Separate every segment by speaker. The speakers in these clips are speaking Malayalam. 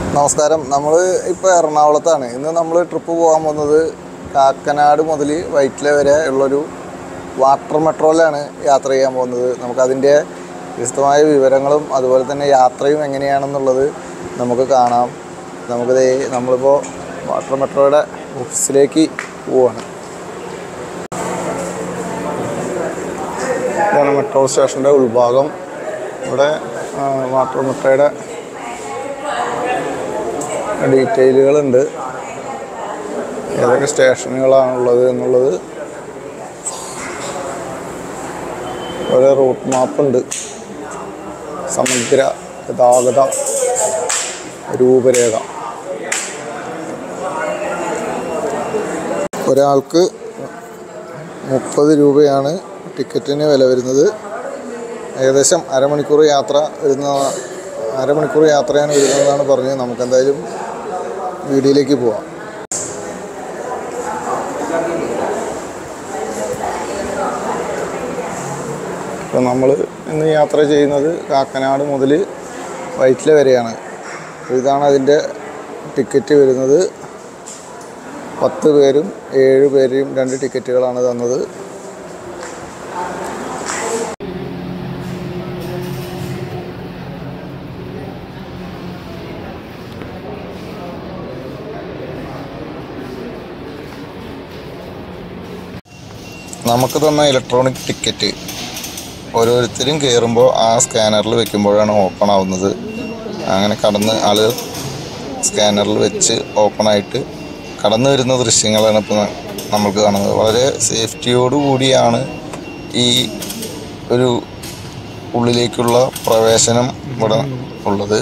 Speaker 1: നമസ്കാരം നമ്മൾ ഇപ്പോൾ എറണാകുളത്താണ് ഇന്ന് നമ്മൾ ട്രിപ്പ് പോകാൻ പോകുന്നത് കാക്കനാട് മുതൽ വൈറ്റില വരെ ഉള്ളൊരു വാട്ടർ മെട്രോയിലാണ് യാത്ര ചെയ്യാൻ പോകുന്നത് നമുക്കതിൻ്റെ വിശദമായ വിവരങ്ങളും അതുപോലെ തന്നെ യാത്രയും എങ്ങനെയാണെന്നുള്ളത് നമുക്ക് കാണാം നമുക്കിത് നമ്മളിപ്പോൾ വാട്ടർ മെട്രോയുടെ ഓഫീസിലേക്ക് പോവാണ് ഇതാണ് മെട്രോ സ്റ്റേഷൻ്റെ ഉൾഭാഗം ഇവിടെ ആ, വാട്ടർ മെട്രോയുടെ ഡീറ്റെയിലുകളുണ്ട് ഏതൊക്കെ സ്റ്റേഷനുകളാണുള്ളത് എന്നുള്ളത് ഒരു റൂട്ട് മാപ്പുണ്ട് സമഗ്ര ഗതാഗത രൂപരേഖ ഒരാൾക്ക് മുപ്പത് രൂപയാണ് ടിക്കറ്റിന് വില വരുന്നത് ഏകദേശം അരമണിക്കൂർ യാത്ര വരുന്ന അരമണിക്കൂർ യാത്രയാണ് വരുന്നതെന്നാണ് പറഞ്ഞത് നമുക്ക് എന്തായാലും വീഡിയോയിലേക്ക് പോവാം ഇപ്പം നമ്മൾ ഇന്ന് യാത്ര ചെയ്യുന്നത് കാക്കനാട് മുതൽ വൈറ്റില വരെയാണ് അപ്പോൾ ഇതാണ് അതിൻ്റെ ടിക്കറ്റ് വരുന്നത് പത്ത് പേരും ഏഴ് പേരെയും രണ്ട് ടിക്കറ്റുകളാണ് തന്നത് നമുക്ക് തന്ന ഇലക്ട്രോണിക് ടിക്കറ്റ് ഓരോരുത്തരും കയറുമ്പോൾ ആ സ്കാനറിൽ വെക്കുമ്പോഴാണ് ഓപ്പൺ ആവുന്നത് അങ്ങനെ കടന്ന് ആളുകൾ സ്കാനറിൽ വെച്ച് ഓപ്പൺ ആയിട്ട് കടന്നു വരുന്ന ദൃശ്യങ്ങളാണ് ഇപ്പോൾ നമ്മൾക്ക് കാണുന്നത് വളരെ സേഫ്റ്റിയോടു കൂടിയാണ് ഈ ഒരു ഉള്ളിലേക്കുള്ള പ്രവേശനം ഇവിടെ ഉള്ളത്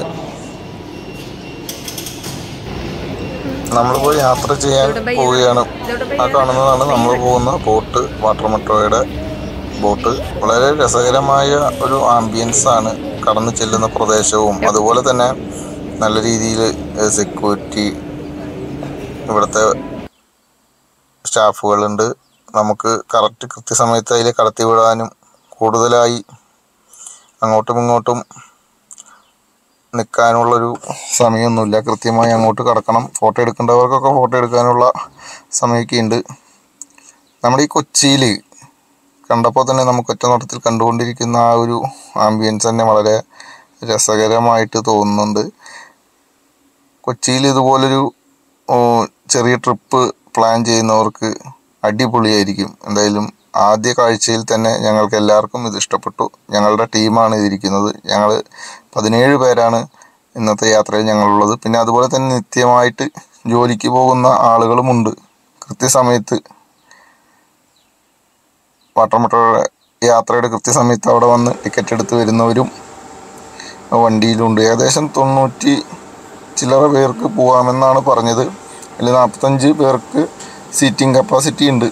Speaker 1: നമ്മളിപ്പോൾ യാത്ര ചെയ്യാൻ പോവുകയാണ് ആ കാണുന്നതാണ് നമ്മൾ പോകുന്ന ബോട്ട് വാട്ടർ മെട്രോയുടെ ബോട്ട് വളരെ രസകരമായ ഒരു ആംബിയൻസ് ആണ് കടന്നു ചെല്ലുന്ന പ്രദേശവും അതുപോലെ തന്നെ നല്ല രീതിയിൽ സെക്യൂരിറ്റി ഇവിടുത്തെ സ്റ്റാഫുകളുണ്ട് നമുക്ക് കറക്റ്റ് കൃത്യസമയത്ത് അതിൽ കടത്തി വിടാനും കൂടുതലായി അങ്ങോട്ടും ഇങ്ങോട്ടും നിൽക്കാനുള്ളൊരു സമയമൊന്നുമില്ല കൃത്യമായി അങ്ങോട്ട് കടക്കണം ഫോട്ടോ എടുക്കേണ്ടവർക്കൊക്കെ ഫോട്ടോ എടുക്കാനുള്ള സമയമൊക്കെ ഉണ്ട് നമ്മുടെ ഈ കൊച്ചിയിൽ കണ്ടപ്പോൾ തന്നെ നമുക്ക് ഒറ്റ നോട്ടത്തിൽ കണ്ടുകൊണ്ടിരിക്കുന്ന ആ ഒരു ആംബിയൻസ് തന്നെ വളരെ രസകരമായിട്ട് തോന്നുന്നുണ്ട് കൊച്ചിയിൽ ഇതുപോലൊരു ഓ, ചെറിയ ട്രിപ്പ് പ്ലാൻ ചെയ്യുന്നവർക്ക് അടിപൊളിയായിരിക്കും എന്തായാലും ആദ്യ കാഴ്ചയിൽ തന്നെ ഞങ്ങൾക്ക് എല്ലാവർക്കും ഇത് ഇഷ്ടപ്പെട്ടു ഞങ്ങളുടെ ടീമാണ് ഇതിരിക്കുന്നത് ഞങ്ങൾ പതിനേഴ് പേരാണ് ഇന്നത്തെ യാത്രയിൽ ഞങ്ങളുള്ളത് പിന്നെ അതുപോലെ തന്നെ നിത്യമായിട്ട് ജോലിക്ക് പോകുന്ന ആളുകളുമുണ്ട് കൃത്യസമയത്ത് വാട്ടർ മെട്രോയുടെ യാത്രയുടെ കൃത്യസമയത്ത് അവിടെ വന്ന് ടിക്കറ്റ് എടുത്ത് വരുന്നവരും വണ്ടിയിലുണ്ട് ഏകദേശം തൊണ്ണൂറ്റി ചില്ലറ പേർക്ക് പോകാമെന്നാണ് പറഞ്ഞത് അതിൽ നാൽപ്പത്തഞ്ച് പേർക്ക് സീറ്റിംഗ് കപ്പാസിറ്റി ഉണ്ട്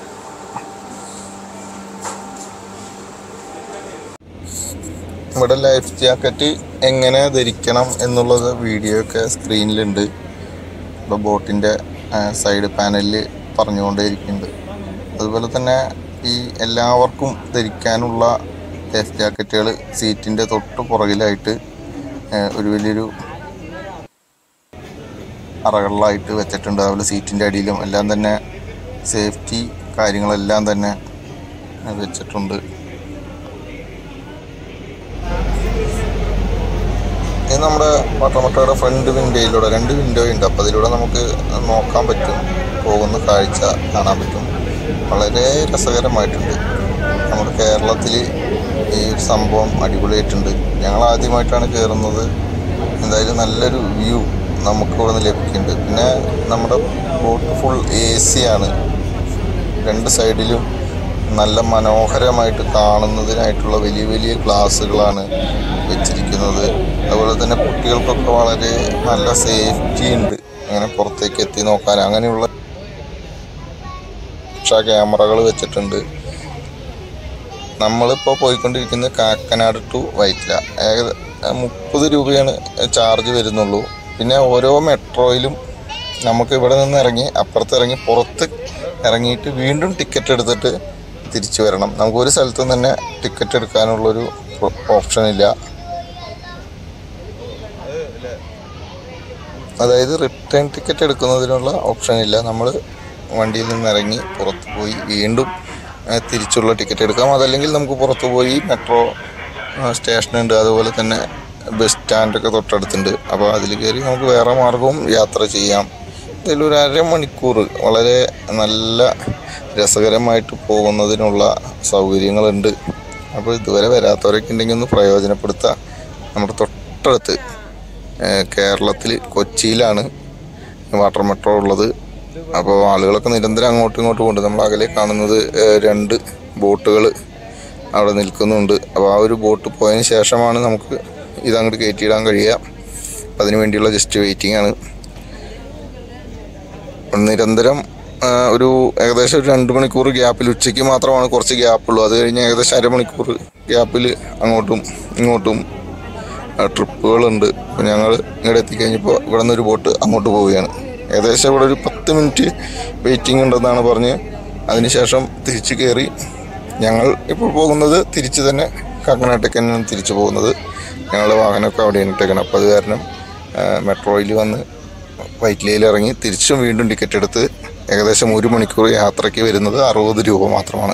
Speaker 1: ഇവിടെ ലൈഫ് ജാക്കറ്റ് എങ്ങനെ ധരിക്കണം എന്നുള്ളത് വീഡിയോ ഒക്കെ സ്ക്രീനിലുണ്ട് ഇവിടെ ബോട്ടിൻ്റെ സൈഡ് പാനലിൽ പറഞ്ഞുകൊണ്ടേയിരിക്കുന്നുണ്ട് അതുപോലെ തന്നെ ഈ എല്ലാവർക്കും ധരിക്കാനുള്ള ലൈഫ് ജാക്കറ്റുകൾ സീറ്റിൻ്റെ തൊട്ട് പുറകിലായിട്ട് ഏഹ്, ഒരു വലിയൊരു അറകളിലായിട്ട് വെച്ചിട്ടുണ്ട് അതുപോലെ സീറ്റിൻ്റെ അടിയിലും എല്ലാം തന്നെ സേഫ്റ്റി കാര്യങ്ങളെല്ലാം തന്നെ ഏഹ്, വെച്ചിട്ടുണ്ട് ഇത് നമ്മുടെ വാട്ടർമട്ടയുടെ ഫ്രണ്ട് വിൻഡോയിലൂടെ രണ്ട് വിൻഡോ ഉണ്ട് അപ്പോൾ അതിലൂടെ നമുക്ക് നോക്കാൻ പറ്റും പോകുന്ന കാഴ്ച കാണാൻ പറ്റും വളരെ രസകരമായിട്ടുണ്ട് നമ്മുടെ കേരളത്തിൽ ഈ ഒരു സംഭവം അടിപൊളിയായിട്ടുണ്ട് ഞങ്ങൾ ആദ്യമായിട്ടാണ് കയറുന്നത് എന്തായാലും നല്ലൊരു വ്യൂ നമുക്ക് ഇവിടെ നിന്ന് ലഭിക്കുന്നുണ്ട് പിന്നെ നമ്മുടെ ബോട്ട് ഫുൾ എ സി ആണ് രണ്ട് സൈഡിലും നല്ല മനോഹരമായിട്ട് കാണുന്നതിനായിട്ടുള്ള വലിയ വലിയ ഗ്ലാസ്സുകളാണ് വെച്ചിരിക്കുന്നത് അതുപോലെ തന്നെ കുട്ടികൾക്കൊക്കെ വളരെ നല്ല സേഫ്റ്റി ഉണ്ട് അങ്ങനെ പുറത്തേക്ക് എത്തി നോക്കാൻ അങ്ങനെയുള്ള രക്ഷാ ക്യാമറകൾ വെച്ചിട്ടുണ്ട് നമ്മളിപ്പോൾ പോയിക്കൊണ്ടിരിക്കുന്നത് കാക്കനാട് ടു വൈറ്റില ഏകദ മുപ്പത് രൂപയാണ് ചാർജ് വരുന്നുള്ളൂ പിന്നെ ഓരോ മെട്രോയിലും നമുക്ക് ഇവിടെ നിന്ന് ഇറങ്ങി അപ്പുറത്ത് ഇറങ്ങി പുറത്ത് ഇറങ്ങിയിട്ട് വീണ്ടും ടിക്കറ്റ് എടുത്തിട്ട് തിരിച്ചു വരണം നമുക്ക് ഒരു സ്ഥലത്തും തന്നെ ടിക്കറ്റ് എടുക്കാനുള്ളൊരു ഓപ്ഷൻ ഇല്ല അതായത് റിട്ടേൺ ടിക്കറ്റ് എടുക്കുന്നതിനുള്ള ഓപ്ഷൻ ഇല്ല നമ്മൾ വണ്ടിയിൽ നിന്ന് ഇറങ്ങി പുറത്ത് പോയി വീണ്ടും ആ, തിരിച്ചുള്ള ടിക്കറ്റ് എടുക്കാം അതല്ലെങ്കിൽ നമുക്ക് പുറത്ത് പോയി മെട്രോ സ്റ്റേഷനുണ്ട് അതുപോലെ തന്നെ ബസ് സ്റ്റാൻഡൊക്കെ തൊട്ടടുത്തുണ്ട് അപ്പോൾ അതിൽ കയറി നമുക്ക് വേറെ മാർഗവും യാത്ര ചെയ്യാം ഇതിലൊരു അരമണിക്കൂർ വളരെ നല്ല രസകരമായിട്ട് പോകുന്നതിനുള്ള സൗകര്യങ്ങളുണ്ട് അപ്പോൾ ഇതുവരെ വരാത്തവരൊക്കെ ഉണ്ടെങ്കിൽ ഒന്ന് പ്രയോജനപ്പെടുത്തുക നമ്മുടെ തൊട്ടടുത്ത് കേരളത്തിൽ കൊച്ചിയിലാണ് വാട്ടർ മെട്രോ ഉള്ളത് അപ്പോൾ ആളുകളൊക്കെ നിരന്തരം അങ്ങോട്ടും ഇങ്ങോട്ടും ഉണ്ട് നമ്മൾ അകലെ കാണുന്നത് ഏഹ്, രണ്ട് ബോട്ടുകൾ അവിടെ നിൽക്കുന്നുണ്ട് അപ്പോൾ ആ ഒരു ബോട്ട് പോയതിന് ശേഷമാണ് നമുക്ക് ഇതങ്ങോട്ട് കയറ്റിയിടാൻ കഴിയുക അപ്പം അതിന് വേണ്ടിയുള്ള ജസ്റ്റ് വെയിറ്റിംഗ് ആണ് നിരന്തരം ആ, ഒരു ഏകദേശം ഒരു രണ്ട് മണിക്കൂർ ഗ്യാപ്പിൽ ഉച്ചയ്ക്ക് മാത്രമാണ് കുറച്ച് ഗ്യാപ്പുള്ളൂ അത് കഴിഞ്ഞ് ഏകദേശം അരമണിക്കൂർ ഗ്യാപ്പിൽ അങ്ങോട്ടും ഇങ്ങോട്ടും ആ, ട്രിപ്പുകളുണ്ട് അപ്പോൾ ഞങ്ങൾ ഇങ്ങോട്ട് എത്തിക്കഴിഞ്ഞപ്പോൾ ഇവിടെ നിന്ന് ഒരു ബോട്ട് അങ്ങോട്ട് പോവുകയാണ് ഏകദേശം ഇവിടെ ഒരു പത്ത് മിനിറ്റ് വെയിറ്റിംഗ് ഉണ്ടെന്നാണ് പറഞ്ഞ് അതിനുശേഷം തിരിച്ച് കയറി ഞങ്ങൾ ഇപ്പോൾ പോകുന്നത് തിരിച്ച് തന്നെ കാക്കനാട്ടേക്ക് തന്നെയാണ് തിരിച്ചു പോകുന്നത് ഞങ്ങളുടെ വാഹനമൊക്കെ അവിടെയാണ് ഇട്ടേക്കണം അപ്പോൾ അത് കാരണം ആ, മെട്രോയിൽ വന്ന് വൈറ്റ്ലയിൽ ഇറങ്ങി തിരിച്ചും വീണ്ടും ടിക്കറ്റ് എടുത്ത് ഏകദേശം ഒരു മണിക്കൂർ യാത്രയ്ക്ക് വരുന്നത് അറുപത് രൂപ മാത്രമാണ്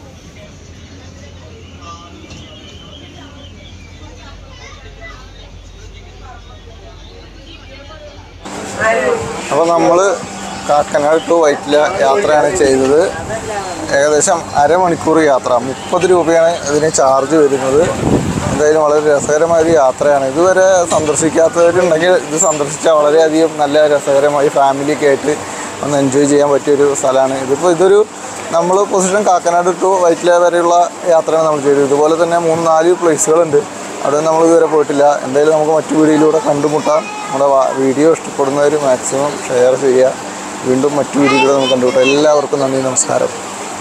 Speaker 1: അപ്പോൾ നമ്മൾ കാക്കനാട് ടു വൈറ്റില യാത്രയാണ് ചെയ്തത് ഏകദേശം അരമണിക്കൂർ യാത്ര മുപ്പത് രൂപയാണ് ഇതിന് ചാർജ് വരുന്നത് എന്തായാലും വളരെ രസകരമായ ഒരു യാത്രയാണ് ഇതുവരെ സന്ദർശിക്കാത്തവരുണ്ടെങ്കിൽ ഇത് സന്ദർശിച്ചാൽ വളരെയധികം നല്ല രസകരമായി ഫാമിലിയൊക്കെ ആയിട്ട് ഒന്ന് എൻജോയ് ചെയ്യാൻ പറ്റിയൊരു സ്ഥലമാണ് ഇതിപ്പോൾ ഇതൊരു നമ്മൾ പൊസിഷൻ കാക്കനാട് ടു വൈറ്റില വരെയുള്ള യാത്രയാണ് നമ്മൾ ചെയ്തത് ഇതുപോലെ തന്നെ മൂന്ന് നാല് പ്ലേസുകളുണ്ട് അവിടെ നമ്മൾ ഇതുവരെ പോയിട്ടില്ല എന്തായാലും നമുക്ക് മറ്റു വീഡിയോയിലൂടെ കണ്ടുമുട്ടാം നമ്മുടെ വാ- വീഡിയോ ഇഷ്ടപ്പെടുന്നവർ മാക്സിമം ഷെയർ ചെയ്യുക വീണ്ടും മറ്റു വീഡിയോയിലൂടെ നമുക്ക് കണ്ടുമുട്ടാം എല്ലാവർക്കും നന്ദി നമസ്കാരം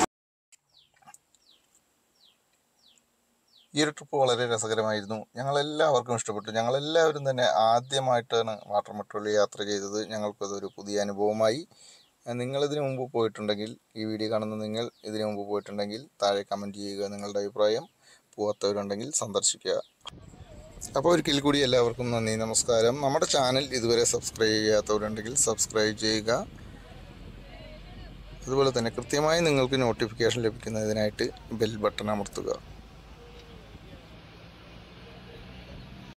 Speaker 1: ഈ ഒരു ട്രിപ്പ് വളരെ രസകരമായിരുന്നു ഞങ്ങളെല്ലാവർക്കും ഇഷ്ടപ്പെട്ടു ഞങ്ങളെല്ലാവരും തന്നെ ആദ്യമായിട്ടാണ് വാട്ടർ മെട്രോയിൽ യാത്ര ചെയ്തത് ഞങ്ങൾക്കതൊരു പുതിയ അനുഭവമായി ഏഹ് നിങ്ങളിതിനു മുമ്പ് പോയിട്ടുണ്ടെങ്കിൽ ഈ വീഡിയോ കാണുന്ന നിങ്ങൾ ഇതിനു മുമ്പ് പോയിട്ടുണ്ടെങ്കിൽ താഴെ കമൻറ്റ് ചെയ്യുക നിങ്ങളുടെ അഭിപ്രായം പോകാത്തവരുണ്ടെങ്കിൽ സന്ദർശിക്കുക അപ്പോൾ ഒരിക്കൽ കൂടി എല്ലാവർക്കും നന്ദി നമസ്കാരം നമ്മുടെ ചാനൽ ഇതുവരെ സബ്സ്ക്രൈബ് ചെയ്യാത്തവരുണ്ടെങ്കിൽ സബ്സ്ക്രൈബ് ചെയ്യുക അതുപോലെ തന്നെ കൃത്യമായി നിങ്ങൾക്ക് നോട്ടിഫിക്കേഷൻ ലഭിക്കുന്നതിനായിട്ട് ബെൽ ബട്ടൺ അമർത്തുക